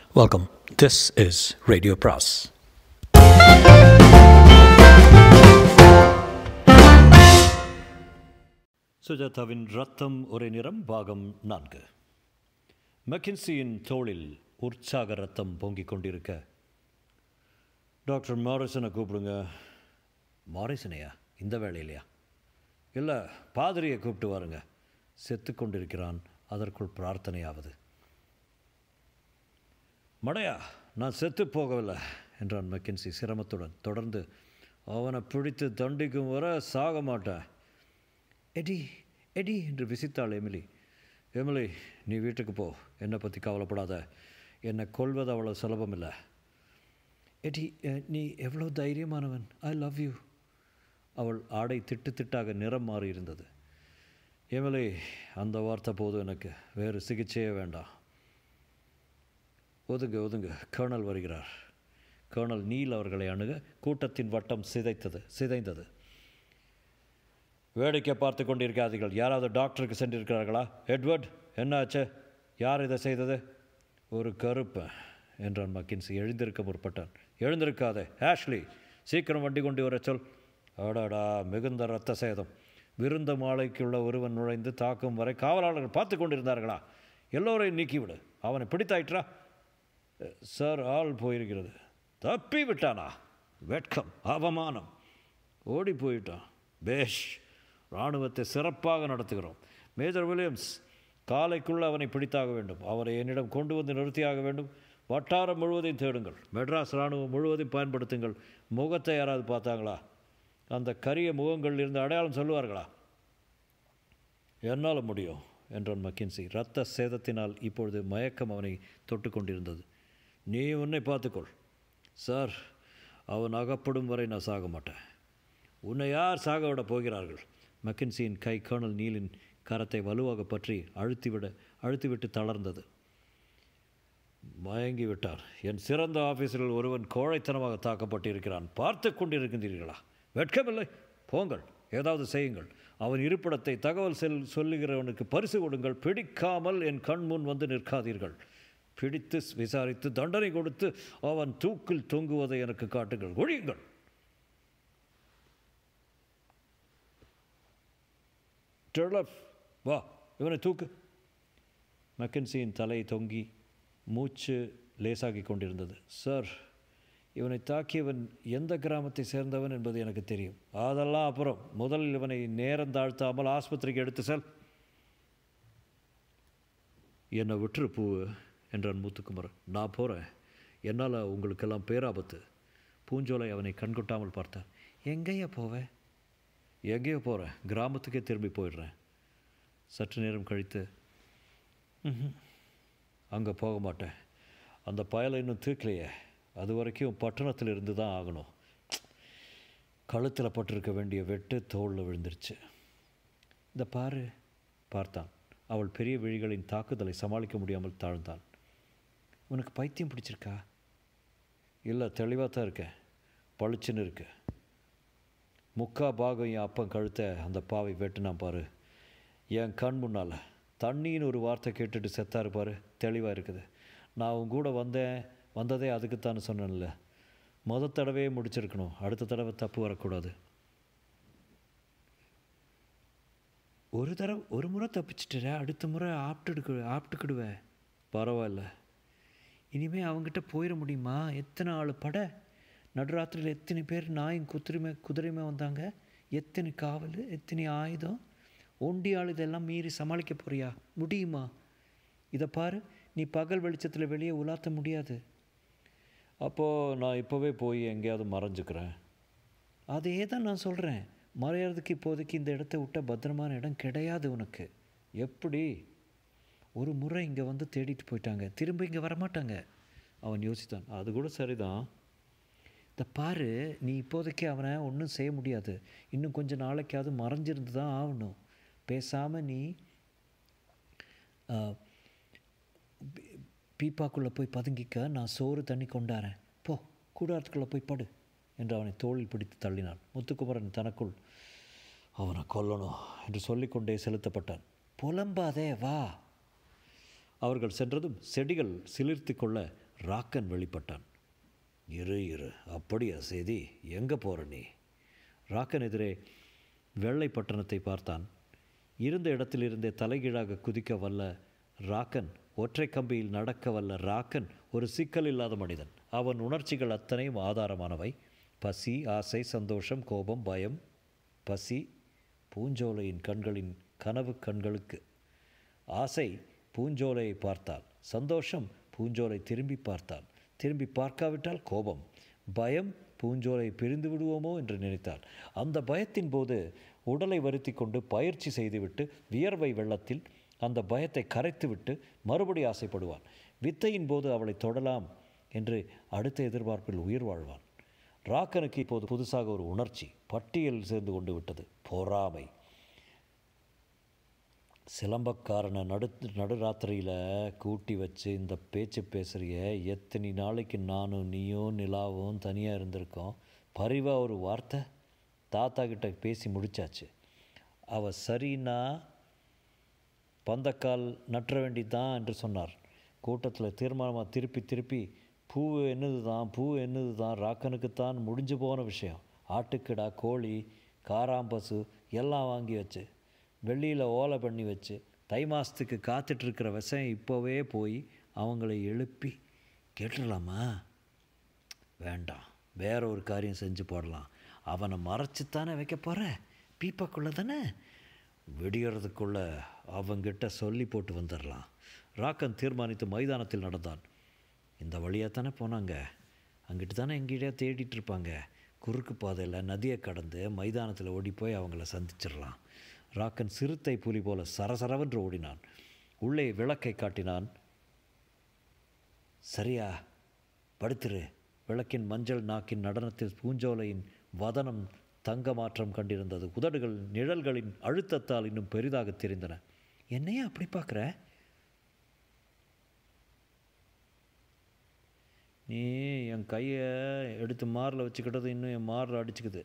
Welcome. This is Radio Pras. சுஜாதாவின் ரத்தம் ஒரே நிறம் பாகம் நான்கு மெக்கின்சியின் தோளில் உற்சாக ரத்தம் பொங்கிக் கொண்டிருக்க டாக்டர் மாரிசனை கூப்பிடுங்க மாரிசனையா இந்த வேலையிலையா இல்லை பாதிரியை கூப்பிட்டு வாருங்க செத்து கொண்டிருக்கிறான் அதற்குள் பிரார்த்தனையாவது மடையா நான் செத்து போகவில்லை என்றான் மெக்கின்சி சிரமத்துடன் தொடர்ந்து அவனை பிடித்து தண்டிக்கும் வர சாக மாட்டேன் எடி எடி என்று விசித்தாள் எமிலி எமிலி நீ வீட்டுக்கு போ என்னை பற்றி கவலைப்படாத என்னை கொல்வது அவ்வளோ சுலபமில்லை எடி அஹ், நீ எவ்வளோ தைரியமானவன் ஐ லவ் யூ அவள் ஆடை திட்டு திட்டாக நிறம் மாறி இருந்தது எமிலி அந்த வார்த்தை போதும் எனக்கு வேறு சிகிச்சையே வேண்டாம் ஒதுங்க ஒதுங்க கர்னல் வருகிறார் கர்னல் நீல் அவர்களை அணுக கூட்டத்தின் வட்டம் சிதைத்தது சிதைந்தது வேடிக்கை பார்த்து கொண்டிருக்காதீர்கள் யாராவது டாக்டருக்கு சென்றிருக்கிறார்களா எட்வர்ட் என்ன ஆச்சு யார் இதை செய்தது ஒரு கருப்பு என்றான் மக்கின்சி எழுந்திருக்க முற்பட்டான் எழுந்திருக்காதே ஆஷ்லி சீக்கிரம் வண்டி கொண்டு வர சொல் அடாடா மிகுந்த ரத்த சேதம் விருந்த மாலைக்குள்ள ஒருவன் நுழைந்து தாக்கும் வரை காவலாளர்கள் பார்த்து கொண்டிருந்தார்களா எல்லோரையும் நீக்கிவிடு அவனை பிடித்தாயிற்றா சார் ஆள் போயிருக்கிறது தப்பி விட்டானா வெட்கம் அவமானம் ஓடி போயிட்டான் பேஷ் இராணுவத்தை சிறப்பாக நடத்துகிறோம் மேஜர் வில்லியம்ஸ் காலைக்குள்ள அவனை பிடித்தாக வேண்டும் அவரை என்னிடம் கொண்டு வந்து நிறுத்தியாக வேண்டும் வட்டாரம் முழுவதையும் தேடுங்கள் மெட்ராஸ் இராணுவம் முழுவதையும் பயன்படுத்துங்கள் முகத்தை யாராவது பார்த்தாங்களா அந்த கரிய முகங்கள் இருந்து அடையாளம் சொல்லுவார்களா என்னால் முடியும் என்றான் மக்கின்சி இரத்த சேதத்தினால் இப்பொழுது மயக்கம் அவனை தொட்டு கொண்டிருந்தது நீ உன்னை பார்த்துக்கொள் சார் அவன் அகப்படும் வரை நான் சாக மாட்டேன் உன்னை யார் சாக விட போகிறார்கள் மெக்கின்சியின் கை கர்னல் நீலின் கரத்தை வலுவாக பற்றி அழுத்திவிட அழுத்திவிட்டு தளர்ந்தது மயங்கி விட்டார் என் சிறந்த ஆஃபீஸரில் ஒருவன் கோழைத்தனமாக தாக்கப்பட்டிருக்கிறான் பார்த்து கொண்டிருக்கின்றீர்களா வெட்கமில்லை போங்கள் ஏதாவது செய்யுங்கள் அவன் இருப்பிடத்தை தகவல் செல் சொல்லுகிறவனுக்கு பரிசு கொடுங்கள் பிடிக்காமல் என் கண் முன் வந்து நிற்காதீர்கள் பிடித்து விசாரித்து தண்டனை கொடுத்து அவன் தூக்கில் தொங்குவதை எனக்கு காட்டுங்கள் ஒழியுங்கள் டெர்லப் வா இவனை தூக்கு மெக்கன்சியின் தலை தொங்கி மூச்சு லேசாகி கொண்டிருந்தது சார் இவனை தாக்கியவன் எந்த கிராமத்தை சேர்ந்தவன் என்பது எனக்கு தெரியும் அதெல்லாம் அப்புறம் முதலில் இவனை நேரம் தாழ்த்தாமல் ஆஸ்பத்திரிக்கு எடுத்து செல் என்னை விட்டுரு பூ என்றான் மூத்துக்குமரன் நான் போகிறேன் என்னால் உங்களுக்கெல்லாம் பேராபத்து பூஞ்சோலை அவனை கண்கொட்டாமல் பார்த்தார் எங்கேயா போவேன் எங்கேயோ போகிறேன் கிராமத்துக்கே திரும்பி போயிடுறேன் சற்று நேரம் கழித்து அங்கே போக மாட்டேன் அந்த பயலை இன்னும் தீர்க்கலையே அது வரைக்கும் பட்டணத்தில் இருந்து தான் ஆகணும் கழுத்தில் பட்டிருக்க வேண்டிய வெட்டு தோளில் விழுந்துருச்சு இந்த பாரு பார்த்தான் அவள் பெரிய விழிகளின் தாக்குதலை சமாளிக்க முடியாமல் தாழ்ந்தான் உனக்கு பைத்தியம் பிடிச்சிருக்கா இல்லை தெளிவாக தான் இருக்கேன் பளிச்சுன்னு இருக்கு முக்கா பாகம் என் அப்பன் கழுத்தை அந்த பாவை வெட்டுனான் பாரு என் கண் முன்னால் தண்ணின்னு ஒரு வார்த்தை கேட்டுட்டு செத்தாரு பாரு தெளிவாக இருக்குது நான் உன் கூட வந்தேன் வந்ததே அதுக்குத்தானு சொன்னேன்ல முத தடவையே முடிச்சிருக்கணும் அடுத்த தடவை தப்பு வரக்கூடாது ஒரு தடவை ஒரு முறை தப்பிச்சிட்டுற அடுத்த முறை ஆப்டுக்கு ஆப்ட்டுக்கிடுவேன் பரவாயில்ல இனிமே அவங்ககிட்ட போயிட முடியுமா எத்தனை ஆள் பட நடுராத்திரியில் எத்தனை பேர் நாயும் குதிரைமே குதிரையுமே வந்தாங்க எத்தனை காவல் எத்தனை ஆயுதம் ஒண்டி ஆள் இதெல்லாம் மீறி சமாளிக்க போறியா முடியுமா இதை பாரு நீ பகல் வெளிச்சத்தில் வெளியே உலாத்த முடியாது அப்போது நான் இப்போவே போய் எங்கேயாவது மறைஞ்சுக்கிறேன் அதே தான் நான் சொல்கிறேன் மறையிறதுக்கு இப்போதைக்கு இந்த இடத்த விட்ட பத்திரமான இடம் கிடையாது உனக்கு எப்படி ஒரு முறை இங்கே வந்து தேடிட்டு போயிட்டாங்க திரும்ப இங்கே வரமாட்டாங்க அவன் யோசித்தான் அது கூட சரிதான் இந்த பாரு நீ இப்போதைக்கு அவனை ஒன்றும் செய்ய முடியாது இன்னும் கொஞ்சம் நாளைக்காவது மறைஞ்சிருந்து தான் ஆகணும் பேசாமல் நீ ஆ, பீ- பீப்பாக்குள்ளே போய் பதுங்கிக்க நான் சோறு தண்ணி கொண்டாரேன் போ கூடாரத்துக்குள்ளே போய் படு என்று அவனை தோளில் பிடித்து தள்ளினான் முத்துக்குமரன் தனக்குள் அவனை கொல்லணும் என்று சொல்லிக்கொண்டே செலுத்தப்பட்டான் புலம்பாதே வா அவர்கள் சென்றதும் செடிகள் சிலிர்த்து கொள்ள ராக்கன் வெளிப்பட்டான் இரு இரு அப்படியா செய்தி எங்கே போகிற நீ ராக்கன் எதிரே வெள்ளை பட்டணத்தை பார்த்தான் இருந்த இடத்திலிருந்தே தலைகீழாக குதிக்க வல்ல ராக்கன் ஒற்றை கம்பியில் நடக்க வல்ல ராக்கன் ஒரு சிக்கல் இல்லாத மனிதன் அவன் உணர்ச்சிகள் அத்தனையும் ஆதாரமானவை பசி ஆசை சந்தோஷம் கோபம் பயம் பசி பூஞ்சோலையின் கண்களின் கனவு கண்களுக்கு ஆசை பூஞ்சோலையை பார்த்தால் சந்தோஷம் பூஞ்சோலை திரும்பி பார்த்தால் திரும்பி பார்க்காவிட்டால் கோபம் பயம் பூஞ்சோலை பிரிந்து விடுவோமோ என்று நினைத்தாள் அந்த பயத்தின் போது உடலை வருத்தி கொண்டு பயிற்சி செய்துவிட்டு வியர்வை வெள்ளத்தில் அந்த பயத்தை கரைத்துவிட்டு மறுபடி ஆசைப்படுவான் வித்தையின் போது அவளை தொடலாம் என்று அடுத்த எதிர்பார்ப்பில் உயிர் வாழ்வான் ராக்கனுக்கு இப்போது புதுசாக ஒரு உணர்ச்சி பட்டியல் சேர்ந்து கொண்டு விட்டது பொறாமை சிலம்பக்காரனை நடு நடுராத்திரியில் கூட்டி வச்சு இந்த பேச்சு பேசுகிறிய எத்தனை நாளைக்கு நானும் நீயும் நிலாவும் தனியாக இருந்திருக்கோம் பரிவாக ஒரு வார்த்தை தாத்தா கிட்ட பேசி முடிச்சாச்சு அவ சரின்னா பந்தக்கால் நற்ற வேண்டிதான் என்று சொன்னார் கூட்டத்தில் தீர்மானமாக திருப்பி திருப்பி பூ என்னது தான் பூ என்னது தான் ராக்கனுக்குத்தான் முடிஞ்சு போன விஷயம் ஆட்டுக்கிடா கோழி காராம்பசு எல்லாம் வாங்கி வச்சு வெள்ளியில் ஓலை பண்ணி வச்சு தை மாதத்துக்கு காத்துட்ருக்கிற விஷயம் இப்போவே போய் அவங்கள எழுப்பி கேட்டுடலாமா வேண்டாம் வேற ஒரு காரியம் செஞ்சு போடலாம் அவனை மறைச்சித்தானே வைக்க போகிற பீப்பாக்குள்ளே தானே விடியறதுக்குள்ளே அவங்கிட்ட சொல்லி போட்டு வந்துடலாம் ராக்கன் தீர்மானித்து மைதானத்தில் நடந்தான் இந்த வழியாக தானே போனாங்க அங்கிட்டு தானே எங்கேயா தேடிட்டு இருப்பாங்க குறுக்கு பாதையில் நதியை கடந்து மைதானத்தில் ஓடி போய் அவங்கள சந்திச்சிடலாம் ராக்கன் சிறுத்தை புலி போல சரசரவென்று ஓடினான் உள்ளே விளக்கை காட்டினான் சரியா படுத்துரு விளக்கின் மஞ்சள் நாக்கின் நடனத்தில் பூஞ்சோலையின் வதனம் தங்க மாற்றம் கண்டிருந்தது உதடுகள் நிழல்களின் அழுத்தத்தால் இன்னும் பெரிதாக தெரிந்தன என்னையா அப்படி பார்க்குற நீ என் கையை எடுத்து மாரில் வச்சுக்கிட்டது இன்னும் என் மாரில் அடிச்சுக்குது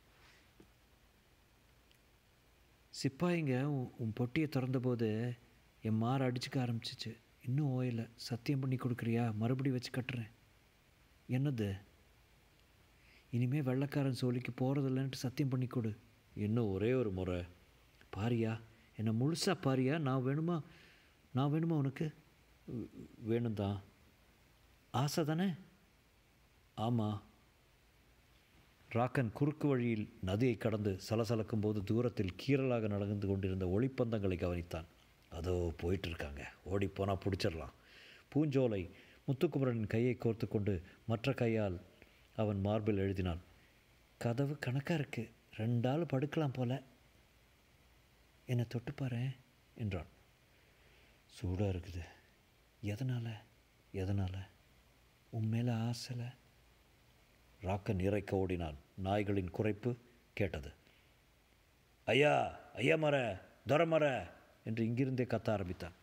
சிப்பாயிங்க உன் உன் பொட்டியை திறந்தபோது என் மாற அடிச்சுக்க ஆரம்பிச்சிச்சு இன்னும் ஓயலை சத்தியம் பண்ணி கொடுக்குறியா மறுபடி வச்சு கட்டுறேன் என்னது இனிமே வெள்ளைக்காரன் சோழிக்கு போகிறதில்லன்ட்டு சத்தியம் பண்ணி கொடு இன்னும் ஒரே ஒரு முறை பாரியா என்னை முழுசாக பாரியா நான் வேணுமா நான் வேணுமா உனக்கு வே- வேணும் தான் ஆசை தானே ஆமாம் ராக்கன் குறுக்கு வழியில் நதியை கடந்து சலசலக்கும் போது தூரத்தில் கீறலாக நடந்து கொண்டிருந்த ஒளிப்பந்தங்களை கவனித்தான் அதோ போயிட்டு இருக்காங்க ஓடி போனால் பிடிச்சிடலாம் பூஞ்சோலை முத்துக்குமரனின் கையை கோர்த்து கொண்டு மற்ற கையால் அவன் மார்பில் எழுதினான் கதவு கணக்காக இருக்கு ரெண்டாள் படுக்கலாம் போல என்னை தொட்டு பாரேன் என்றான் சூடாக இருக்குது எதனால் எதனால் உன் மேலே ஆசைல ராக்கன் இறைக்க ஓடினான் நாய்களின் குறைப்பு கேட்டது ஐயா ஐயா மர துர மர என்று இங்கிருந்தே கத்த ஆரம்பித்தான்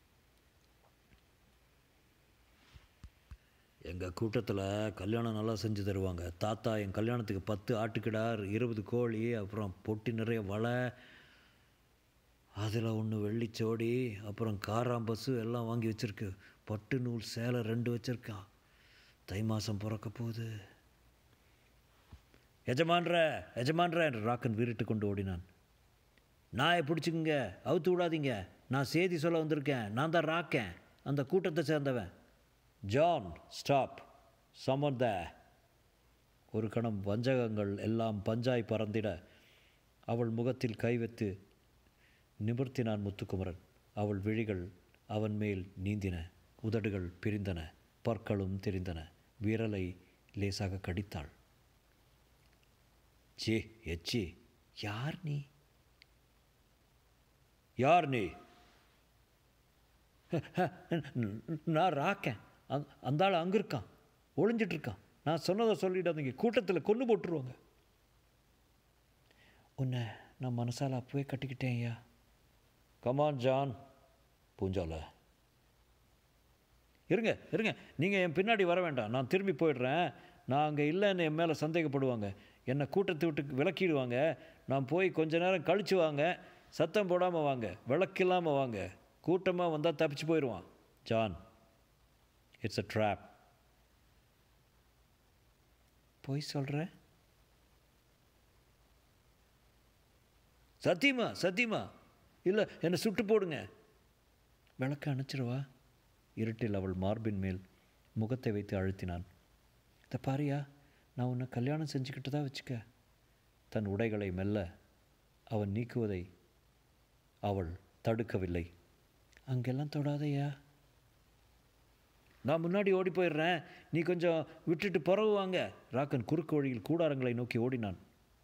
எங்கள் கூட்டத்தில் கல்யாணம் நல்லா செஞ்சு தருவாங்க தாத்தா என் கல்யாணத்துக்கு பத்து ஆட்டுக்கிடார் இருபது கோழி அப்புறம் பொட்டி நிறைய வலை அதில் ஒன்று வெள்ளிச்சோடி அப்புறம் காராம்பசு எல்லாம் வாங்கி வச்சிருக்கு பட்டு நூல் சேலை ரெண்டு வச்சுருக்கான் தை மாதம் பிறக்க போகுது எஜமான்ற எஜமான்ற என்று ராக்கன் வீறிட்டு கொண்டு ஓடினான் நாயை பிடிச்சிக்குங்க அவுத்து விடாதீங்க நான் செய்தி சொல்ல வந்திருக்கேன் நான் தான் ராக்கேன் அந்த கூட்டத்தை சேர்ந்தவன் ஜான் ஸ்டாப் சமன் த ஒரு கணம் வஞ்சகங்கள் எல்லாம் பஞ்சாய் பறந்திட அவள் முகத்தில் கை வைத்து நிமிர்த்தினான் முத்துக்குமரன் அவள் விழிகள் அவன் மேல் நீந்தின உதடுகள் பிரிந்தன பற்களும் தெரிந்தன விரலை லேசாக கடித்தாள் சே எச்சி யார் நீ யார் நீ நான் ராக்கேன் அந் அந்த ஆள் அங்கே இருக்கான் ஒளிஞ்சிட்டு இருக்கான் நான் சொன்னதை சொல்லிடாதீங்க கூட்டத்தில் கொண்டு போட்டுருவாங்க உன்னை நான் மனசால் அப்பவே கட்டிக்கிட்டேன் ஐயா கமான் ஜான் பூஞ்சால இருங்க இருங்க நீங்கள் என் பின்னாடி வர வேண்டாம் நான் திரும்பி போயிடுறேன் நான் அங்கே இல்லைன்னு என் மேலே சந்தேகப்படுவாங்க என்னை கூட்டத்தை விட்டு விளக்கிடுவாங்க நான் போய் கொஞ்ச நேரம் கழிச்சு வாங்க சத்தம் போடாமல் வாங்க விளக்கில்லாமல் வாங்க கூட்டமாக வந்தால் தப்பிச்சு போயிடுவான் ஜான் இட்ஸ் அ ட்ராப் பொய் சொல்கிற சத்தியமா சத்தியமா இல்லை என்னை சுட்டு போடுங்க விளக்க அணைச்சிருவா இருட்டில் அவள் மார்பின் மேல் முகத்தை வைத்து அழுத்தினான் இந்த பாரியா நான் உன்னை கல்யாணம் செஞ்சுக்கிட்டு தான் வச்சுக்க தன் உடைகளை மெல்ல அவன் நீக்குவதை அவள் தடுக்கவில்லை அங்கெல்லாம் தொடாதையா நான் முன்னாடி ஓடி போயிடுறேன் நீ கொஞ்சம் விட்டுட்டு பிறகு வாங்க ராக்கன் குறுக்கு வழியில் கூடாரங்களை நோக்கி ஓடினான்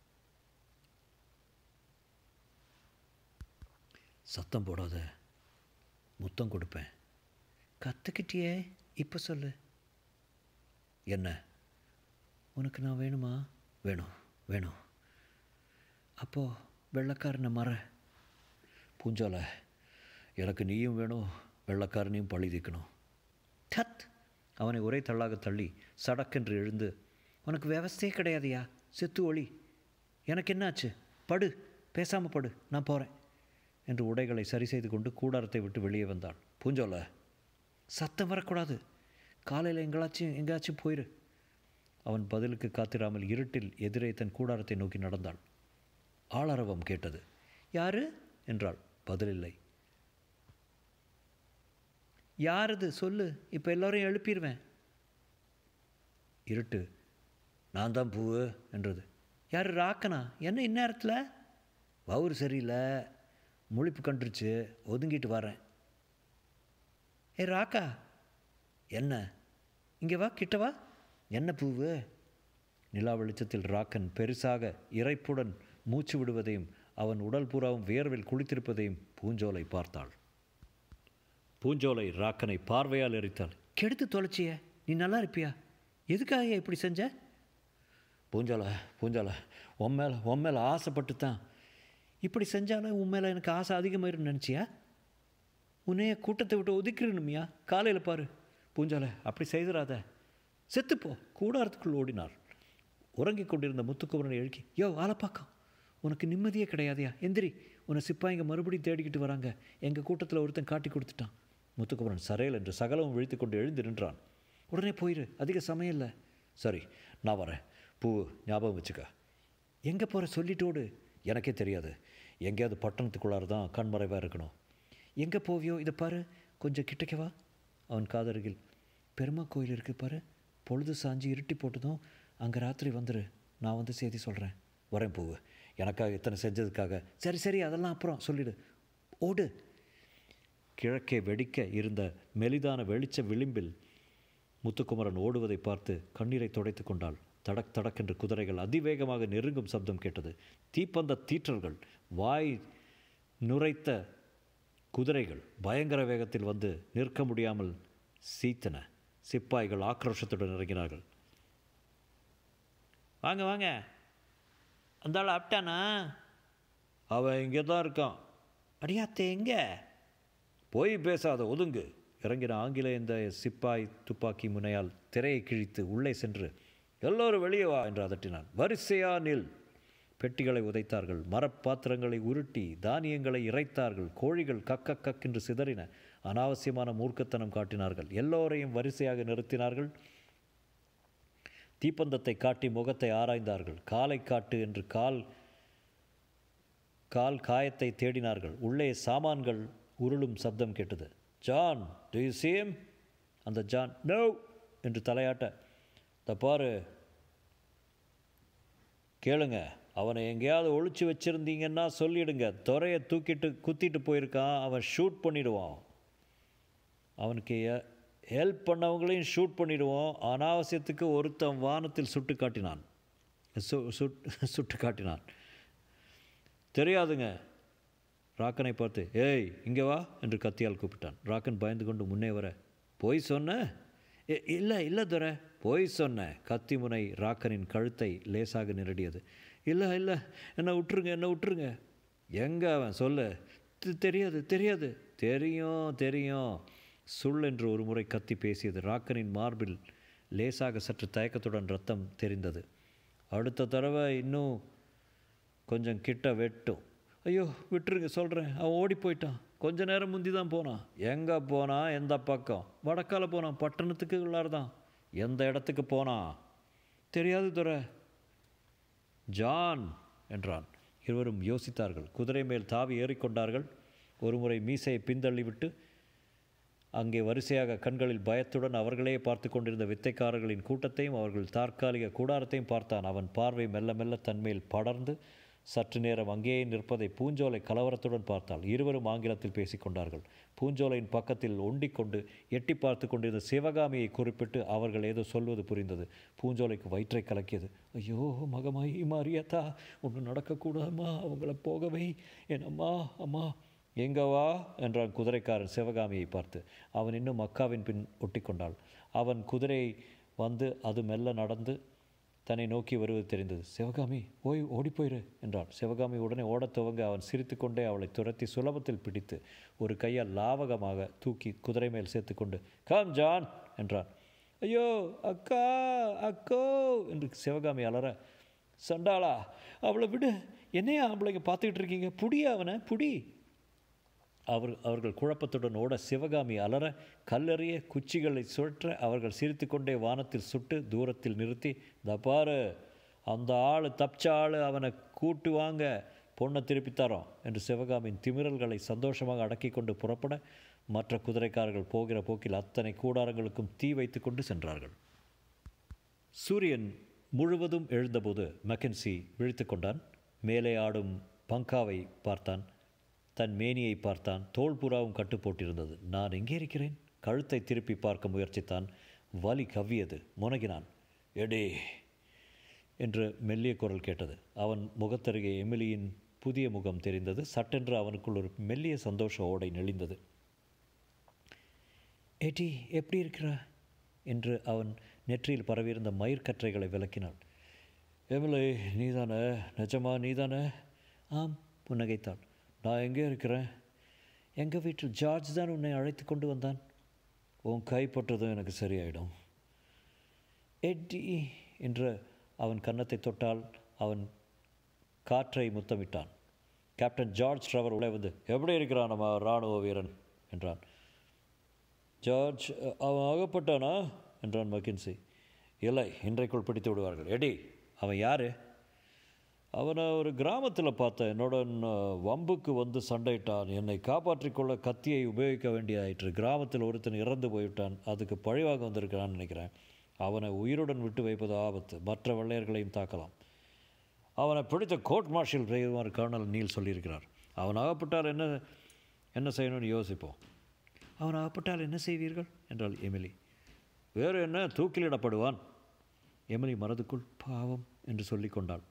சத்தம் போடாத முத்தம் கொடுப்பேன் கற்றுக்கிட்டியே இப்போ சொல்லு என்ன உனக்கு நான் வேணுமா வேணும் வேணும் அப்போது வெள்ளக்காரனை மற பூஞ்சால எனக்கு நீயும் வேணும் வெள்ளக்காரனையும் பழி தீக்கணும் தத் அவனை ஒரே தள்ளாக தள்ளி சடக்கென்று எழுந்து உனக்கு விவஸ்தையே கிடையாதுயா செத்து ஒளி எனக்கு என்னாச்சு படு பேசாமல் படு நான் போகிறேன் என்று உடைகளை சரி செய்து கொண்டு கூடாரத்தை விட்டு வெளியே வந்தாள் பூஞ்சோல சத்தம் வரக்கூடாது காலையில் எங்களாச்சும் எங்கேயாச்சும் போயிரு அவன் பதிலுக்கு காத்திராமல் இருட்டில் எதிரே தன் கூடாரத்தை நோக்கி நடந்தாள் ஆளரவம் கேட்டது யாரு என்றாள் பதிலில்லை யாரது சொல்லு இப்போ எல்லோரையும் எழுப்பிடுவேன் இருட்டு நான் தான் பூவு என்றது யார் ராக்கனா என்ன இந்நேரத்தில் வவுறு சரியில்லை முழிப்பு கண்டுருச்சு ஒதுங்கிட்டு வரேன் ஏ ராக்கா என்ன இங்கே வா கிட்ட வா என்ன பூவு நிலா வெளிச்சத்தில் ராக்கன் பெருசாக இறைப்புடன் மூச்சு விடுவதையும் அவன் உடல் பூராவும் வியர்வில் குளித்திருப்பதையும் பூஞ்சோலை பார்த்தாள் பூஞ்சோலை ராக்கனை பார்வையால் எரித்தாள் கெடுத்து தொலைச்சிய நீ நல்லா இருப்பியா எதுக்காக இப்படி செஞ்ச பூஞ்சால பூஞ்சால உன் மேலே உன் மேலே ஆசைப்பட்டு தான் இப்படி செஞ்சாலும் உன் மேலே எனக்கு ஆசை அதிகமாயிரும் நினச்சியா உன்னைய கூட்டத்தை விட்டு ஒதுக்கிடணுமியா காலையில் பாரு பூஞ்சால அப்படி செய்திராத செத்துப்போ கூடாரத்துக்குள் ஓடினார் உறங்கிக் கொண்டிருந்த முத்துக்குமரனை எழுக்கி யோ ஆலப்பாக்கம் உனக்கு நிம்மதியே கிடையாதையா எந்திரி உன்னை சிப்பாய்ங்க மறுபடியும் தேடிக்கிட்டு வராங்க எங்கள் கூட்டத்தில் ஒருத்தன் காட்டி கொடுத்துட்டான் முத்துக்குமரன் சரையல் என்று சகலவும் விழித்து கொண்டு எழுந்து நின்றான் உடனே போயிரு அதிக சமயம் இல்லை சரி நான் வரேன் பூ ஞாபகம் வச்சுக்க எங்கே போகிற சொல்லிட்டோடு எனக்கே தெரியாது எங்கேயாவது பட்டணத்துக்குள்ளார தான் கண்மறைவாக இருக்கணும் எங்கே போவியோ இதை பாரு கொஞ்சம் கிட்டக்கவா அவன் காதருகில் பெருமா கோயில் இருக்கு பாரு பொழுது சாஞ்சி இருட்டி போட்டதும் அங்கே ராத்திரி வந்துரு நான் வந்து செய்தி சொல்கிறேன் வரேன் பூவு எனக்காக இத்தனை செஞ்சதுக்காக சரி சரி அதெல்லாம் அப்புறம் சொல்லிடு ஓடு கிழக்கே வெடிக்க இருந்த மெலிதான வெளிச்ச விளிம்பில் முத்துக்குமரன் ஓடுவதை பார்த்து கண்ணீரை துடைத்து கொண்டாள் தடக் தடக்கென்று குதிரைகள் அதிவேகமாக நெருங்கும் சப்தம் கேட்டது தீப்பந்த தீற்றர்கள் வாய் நுரைத்த குதிரைகள் பயங்கர வேகத்தில் வந்து நிற்க முடியாமல் சீத்தன சிப்பாய்கள் ஆக்ரோஷத்துடன் இறங்கினார்கள் வாங்க வாங்க அந்த ஆள் அப்டானா அவன் இங்கே தான் இருக்கான் அடியாத்தே எங்கே போய் பேசாத ஒதுங்கு இறங்கின ஆங்கில இந்த சிப்பாய் துப்பாக்கி முனையால் திரையை கிழித்து உள்ளே சென்று எல்லோரும் வெளியே வா என்று அதட்டினான் வரிசையா நில் பெட்டிகளை உதைத்தார்கள் மரப்பாத்திரங்களை உருட்டி தானியங்களை இறைத்தார்கள் கோழிகள் கக்க கக்கென்று சிதறின அனாவசியமான மூர்க்கத்தனம் காட்டினார்கள் எல்லோரையும் வரிசையாக நிறுத்தினார்கள் தீப்பந்தத்தை காட்டி முகத்தை ஆராய்ந்தார்கள் காலை காட்டு என்று கால் கால் காயத்தை தேடினார்கள் உள்ளே சாமான்கள் உருளும் சப்தம் கேட்டது ஜான் டு யூ சேம் அந்த ஜான் நோ என்று தலையாட்ட இந்த பாரு கேளுங்க அவனை எங்கேயாவது ஒழிச்சு வச்சுருந்தீங்கன்னா சொல்லிடுங்க துறையை தூக்கிட்டு குத்திட்டு போயிருக்கான் அவன் ஷூட் பண்ணிடுவான் அவனுக்கு ஹெல்ப் பண்ணவங்களையும் ஷூட் பண்ணிடுவோம் அனாவசியத்துக்கு ஒருத்தன் வானத்தில் சுட்டு காட்டினான் சு சுட் சுட்டு காட்டினான் தெரியாதுங்க ராக்கனை பார்த்து ஏய் இங்கே வா என்று கத்தியால் கூப்பிட்டான் ராக்கன் பயந்து கொண்டு முன்னே வர போய் சொன்ன இல்லை இல்லை துரை போய் சொன்ன கத்தி முனை ராக்கனின் கழுத்தை லேசாக நிரடியது இல்லை இல்லை என்னை விட்டுருங்க என்னை விட்டுருங்க எங்கே அவன் சொல்லு தெரியாது தெரியாது தெரியும் தெரியும் சுள் என்று ஒரு முறை கத்தி பேசியது ராக்கனின் மார்பில் லேசாக சற்று தயக்கத்துடன் ரத்தம் தெரிந்தது அடுத்த தடவை இன்னும் கொஞ்சம் கிட்ட வெட்டும் ஐயோ விட்டுருங்க சொல்கிறேன் அவன் ஓடி போயிட்டான் கொஞ்ச நேரம் முந்தி தான் போனான் எங்கே போனான் எந்த பக்கம் வடக்கால போனான் பட்டணத்துக்கு உள்ளார் தான் எந்த இடத்துக்கு போனான் தெரியாது துரை ஜான் என்றான் இருவரும் யோசித்தார்கள் குதிரை மேல் தாவி ஏறிக்கொண்டார்கள் ஒருமுறை மீசையை பின்தள்ளிவிட்டு அங்கே வரிசையாக கண்களில் பயத்துடன் அவர்களே பார்த்து கொண்டிருந்த வித்தைக்காரர்களின் கூட்டத்தையும் அவர்கள் தற்காலிக கூடாரத்தையும் பார்த்தான் அவன் பார்வை மெல்ல மெல்ல தன்மேல் படர்ந்து சற்று நேரம் அங்கேயே நிற்பதை பூஞ்சோலை கலவரத்துடன் பார்த்தாள் இருவரும் ஆங்கிலத்தில் பேசிக்கொண்டார்கள் பூஞ்சோலையின் பக்கத்தில் ஒண்டிக்கொண்டு எட்டி பார்த்து கொண்டிருந்த சிவகாமியை குறிப்பிட்டு அவர்கள் ஏதோ சொல்வது புரிந்தது பூஞ்சோலைக்கு வயிற்றை கலக்கியது ஐயோ மகமாயி மாரியத்தா ஒன்று நடக்கக்கூடாதுமா அவங்கள போகவை என் அம்மா அம்மா எங்க வா என்றான் குதிரைக்காரன் சிவகாமியை பார்த்து அவன் இன்னும் அக்காவின் பின் ஒட்டி கொண்டாள் அவன் குதிரை வந்து அது மெல்ல நடந்து தன்னை நோக்கி வருவது தெரிந்தது சிவகாமி ஓய் ஓடிப்போயிரு என்றான் சிவகாமி உடனே ஓடத் துவங்க அவன் சிரித்துக்கொண்டே அவளை துரத்தி சுலபத்தில் பிடித்து ஒரு கையால் லாவகமாக தூக்கி குதிரை மேல் சேர்த்துக்கொண்டு கம் ஜான் என்றான் ஐயோ அக்கா அக்கோ என்று சிவகாமி அலற சண்டாளா அவளை விடு என்னையா ஆம்பளைங்க பார்த்துக்கிட்டு இருக்கீங்க புடியா அவனை புடி அவர் அவர்கள் குழப்பத்துடன் ஓட சிவகாமி அலற கல்லறிய குச்சிகளை சுழற்ற அவர்கள் சிரித்துக்கொண்டே வானத்தில் சுட்டு தூரத்தில் நிறுத்தி இந்த பாரு அந்த ஆள் தப்பிச்ச ஆள் அவனை கூட்டு வாங்க பொண்ணை திருப்பி தரோம் என்று சிவகாமியின் திமிரல்களை சந்தோஷமாக அடக்கி கொண்டு புறப்பட மற்ற குதிரைக்காரர்கள் போகிற போக்கில் அத்தனை கூடாரங்களுக்கும் தீ வைத்து கொண்டு சென்றார்கள் சூரியன் முழுவதும் எழுந்தபோது மெக்கன்சி விழித்து கொண்டான் மேலே ஆடும் பங்காவை பார்த்தான் தன் மேனியை பார்த்தான் தோல் புறாவும் கட்டு போட்டிருந்தது நான் எங்கே இருக்கிறேன் கழுத்தை திருப்பி பார்க்க முயற்சித்தான் வலி கவ்வியது முனகினான் எடே என்று மெல்லிய குரல் கேட்டது அவன் முகத்தருகே எமிலியின் புதிய முகம் தெரிந்தது சட்டென்று அவனுக்குள் ஒரு மெல்லிய சந்தோஷ ஓடை நெளிந்தது ஏடி எப்படி இருக்கிறா என்று அவன் நெற்றியில் பரவியிருந்த மயிர்கற்றைகளை விளக்கினாள் எமிலை நீதானே நிஜமா நீதானே ஆம் புன்னகைத்தாள் நான் எங்கே இருக்கிறேன் எங்கள் வீட்டில் ஜார்ஜ் தான் உன்னை அழைத்து கொண்டு வந்தான் உன் கைப்பட்டதும் எனக்கு சரியாயிடும் எட்டி என்று அவன் கன்னத்தை தொட்டால் அவன் காற்றை முத்தமிட்டான் கேப்டன் ஜார்ஜ் ட்ரவர் உள்ளே வந்து எப்படி இருக்கிறான் நம்ம இராணுவ வீரன் என்றான் ஜார்ஜ் அவன் அகப்பட்டானா என்றான் மக்கின்சி இல்லை இன்றைக்குள் பிடித்து விடுவார்கள் எடி அவன் யார் அவனை ஒரு கிராமத்தில் பார்த்தேன் என்னோட வம்புக்கு வந்து சண்டையிட்டான் என்னை காப்பாற்றிக்கொள்ள கத்தியை உபயோகிக்க வேண்டியதாயிற்று கிராமத்தில் ஒருத்தன் இறந்து போய்விட்டான் அதுக்கு பழிவாக வந்திருக்கிறான்னு நினைக்கிறேன் அவனை உயிருடன் விட்டு வைப்பது ஆபத்து மற்ற வெள்ளையர்களையும் தாக்கலாம் அவனை பிடித்த கோர்ட் மார்ஷல் செய்வார் கர்னல் நீல் சொல்லியிருக்கிறார் அவன் அகப்பட்டால் என்ன என்ன செய்யணும்னு யோசிப்போம் அவன் அகப்பட்டால் என்ன செய்வீர்கள் என்றாள் எமிலி வேறு என்ன தூக்கிலிடப்படுவான் எமிலி மனதுக்குள் பாவம் என்று சொல்லி கொண்டாள்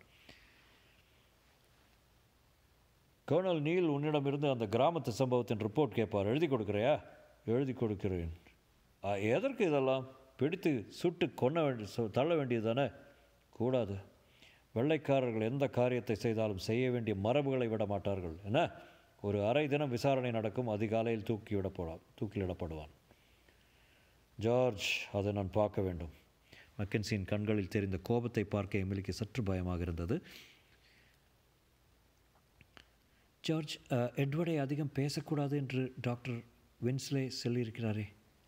கர்னல் நீல் உன்னிடமிருந்து அந்த கிராமத்து சம்பவத்தின் ரிப்போர்ட் கேட்பார் எழுதி கொடுக்குறியா எழுதி கொடுக்கிறேன் எதற்கு இதெல்லாம் பிடித்து சுட்டு கொன்ன வேண்டி தள்ள வேண்டியது தானே கூடாது வெள்ளைக்காரர்கள் எந்த காரியத்தை செய்தாலும் செய்ய வேண்டிய மரபுகளை விட மாட்டார்கள் என்ன ஒரு அரை தினம் விசாரணை நடக்கும் அதிகாலையில் தூக்கிவிடப்படலாம் தூக்கிலிடப்படுவான் ஜார்ஜ் அதை நான் பார்க்க வேண்டும் மக்கன்சியின் கண்களில் தெரிந்த கோபத்தை பார்க்க எமிலிக்கு சற்று பயமாக இருந்தது ஜார்ஜ் எட்வர்டை அதிகம் பேசக்கூடாது என்று டாக்டர் வின்ஸ்லே சொல்லியிருக்கிறாரே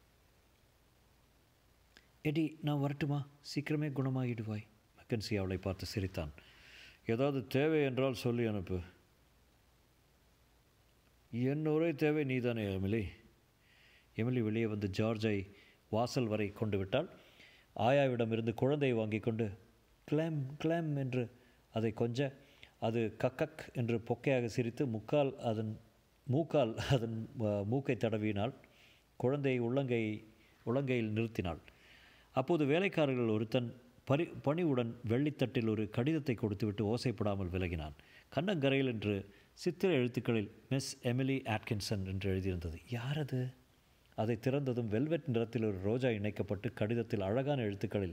எடி நான் வரட்டுமா சீக்கிரமே குணமாகிடுவாய் மக்கன்சி அவளை பார்த்து சிரித்தான் ஏதாவது தேவை என்றால் சொல்லி அனுப்பு என் ஒரே தேவை நீதானே எமிலி எமிலி வெளியே வந்து ஜார்ஜை வாசல் வரை கொண்டு விட்டால் ஆயாவிடமிருந்து குழந்தையை வாங்கி கொண்டு கிளாம் கிளாம் என்று அதை கொஞ்ச அது கக்கக் என்று பொக்கையாக சிரித்து முக்கால் அதன் மூக்கால் அதன் மூக்கை தடவினாள் குழந்தையை உள்ளங்கை உள்ளங்கையில் நிறுத்தினாள் அப்போது வேலைக்காரர்கள் ஒருத்தன் பரி பணிவுடன் வெள்ளித்தட்டில் ஒரு கடிதத்தை கொடுத்துவிட்டு ஓசைப்படாமல் விலகினான் கண்ணங்கரையில் என்று சித்திர எழுத்துக்களில் மிஸ் எமிலி ஆட்கின்சன் என்று எழுதியிருந்தது யார் அது அதை திறந்ததும் வெல்வெட் நிறத்தில் ஒரு ரோஜா இணைக்கப்பட்டு கடிதத்தில் அழகான எழுத்துக்களில்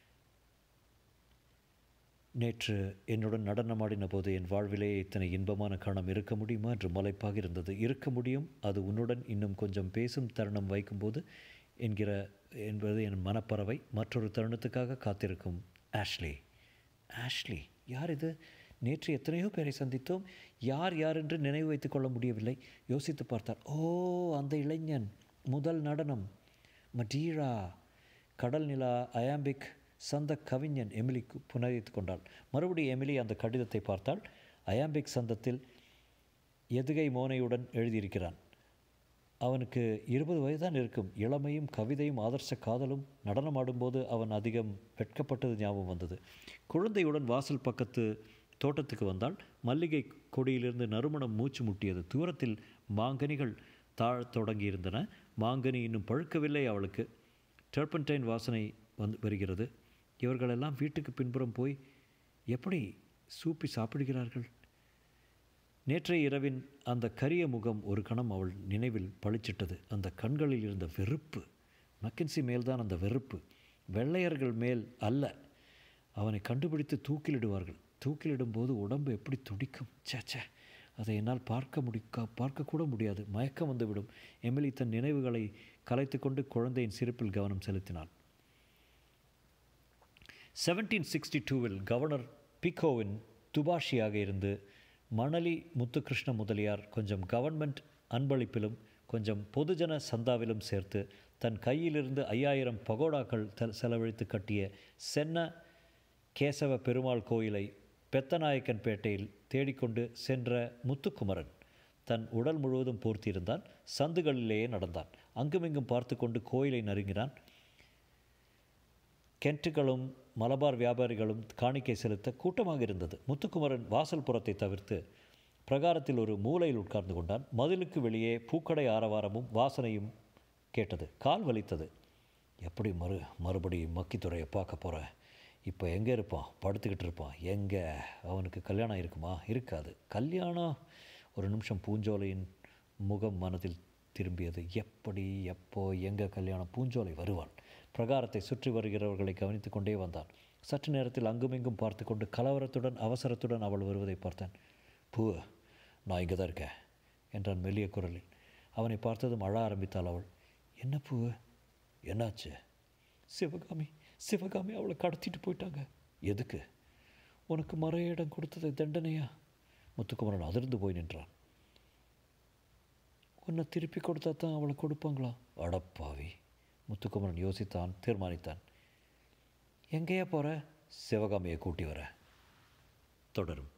நேற்று என்னுடன் நடனமாடின போது என் வாழ்விலே இத்தனை இன்பமான கணம் இருக்க முடியுமா என்று மலைப்பாக இருந்தது இருக்க முடியும் அது உன்னுடன் இன்னும் கொஞ்சம் பேசும் தருணம் வைக்கும்போது என்கிற என்பது என் மனப்பறவை மற்றொரு தருணத்துக்காக காத்திருக்கும் ஆஷ்லி ஆஷ்லி யார் இது நேற்று எத்தனையோ பேரை சந்தித்தோம் யார் யார் என்று நினைவு வைத்துக் கொள்ள முடியவில்லை யோசித்து பார்த்தார் ஓ அந்த இளைஞன் முதல் நடனம் மடீரா கடல் நிலா அயாம்பிக் சந்த கவிஞன் எமிலிக்கு புனரித்து கொண்டாள் மறுபடியும் எமிலி அந்த கடிதத்தை பார்த்தால் அயாம்பிக் சந்தத்தில் எதுகை மோனையுடன் எழுதியிருக்கிறான் அவனுக்கு இருபது வயதுதான் இருக்கும் இளமையும் கவிதையும் ஆதர்ச காதலும் நடனமாடும்போது அவன் அதிகம் வெட்கப்பட்டது ஞாபகம் வந்தது குழந்தையுடன் வாசல் பக்கத்து தோட்டத்துக்கு வந்தால் மல்லிகை கொடியிலிருந்து நறுமணம் மூச்சு முட்டியது தூரத்தில் மாங்கனிகள் தாழத் தொடங்கியிருந்தன மாங்கனி இன்னும் பழுக்கவில்லை அவளுக்கு டர்பன்டைன் வாசனை வந்து வருகிறது இவர்களெல்லாம் வீட்டுக்கு பின்புறம் போய் எப்படி சூப்பி சாப்பிடுகிறார்கள் நேற்றைய இரவின் அந்த கரிய முகம் ஒரு கணம் அவள் நினைவில் பளிச்சிட்டது அந்த கண்களில் இருந்த வெறுப்பு மக்கன்சி மேல்தான் அந்த வெறுப்பு வெள்ளையர்கள் மேல் அல்ல அவனை கண்டுபிடித்து தூக்கிலிடுவார்கள் தூக்கிலிடும்போது உடம்பு எப்படி துடிக்கும் ச்சே ச்சே அதை என்னால் பார்க்க முடிக்க பார்க்கக்கூட முடியாது மயக்கம் வந்துவிடும் எமிலி தன் நினைவுகளை கலைத்துக்கொண்டு குழந்தையின் சிரிப்பில் கவனம் செலுத்தினாள் செவன்டீன் சிக்ஸ்டி டூவில் கவர்னர் பிகோவின் துபாஷியாக இருந்து மணலி முத்துகிருஷ்ண முதலியார் கொஞ்சம் கவர்மெண்ட் அன்பளிப்பிலும் கொஞ்சம் பொதுஜன சந்தாவிலும் சேர்த்து தன் கையிலிருந்து ஐயாயிரம் பகோடாக்கள் த செலவழித்து கட்டிய சென்ன கேசவ பெருமாள் கோயிலை பெத்தநாயக்கன்பேட்டையில் தேடிக்கொண்டு சென்ற முத்துக்குமரன் தன் உடல் முழுவதும் பூர்த்தியிருந்தான் சந்துகளிலேயே நடந்தான் அங்குமிங்கும் பார்த்து கொண்டு கோயிலை நறுங்கினான் கென்ட்டுகளும் மலபார் வியாபாரிகளும் காணிக்கை செலுத்த கூட்டமாக இருந்தது முத்துக்குமரன் வாசல் புறத்தை தவிர்த்து பிரகாரத்தில் ஒரு மூலையில் உட்கார்ந்து கொண்டான் மதிலுக்கு வெளியே பூக்கடை ஆரவாரமும் வாசனையும் கேட்டது கால் வலித்தது எப்படி மறு மறுபடி மக்கித்துறையை பார்க்க போகிறேன் இப்போ எங்கே இருப்பான் படுத்துக்கிட்டு இருப்பான் எங்கே அவனுக்கு கல்யாணம் இருக்குமா இருக்காது கல்யாணம் ஒரு நிமிஷம் பூஞ்சோலையின் முகம் மனதில் திரும்பியது எப்படி எப்போ எங்கே கல்யாணம் பூஞ்சோலை வருவான் பிரகாரத்தை சுற்றி வருகிறவர்களை கவனித்து கொண்டே வந்தான் சற்று நேரத்தில் அங்குமிங்கும் பார்த்து கொண்டு கலவரத்துடன் அவசரத்துடன் அவள் வருவதை பார்த்தேன் பூ நான் இங்கே தான் இருக்கேன் என்றான் மெல்லிய குரலில் அவனை பார்த்ததும் அழ ஆரம்பித்தாள் அவள் என்ன பூ என்னாச்சு சிவகாமி சிவகாமி அவளை கடத்திட்டு போயிட்டாங்க எதுக்கு உனக்கு மறைய இடம் கொடுத்தது தண்டனையா முத்துக்குமரன் அதிர்ந்து போய் நின்றான் உன்னை திருப்பி கொடுத்தா தான் அவளை கொடுப்பாங்களா அடப்பாவி முத்துக்குமரன் யோசித்தான் தீர்மானித்தான் எங்கேயா போகிற சிவகாமியை கூட்டி வர தொடரும்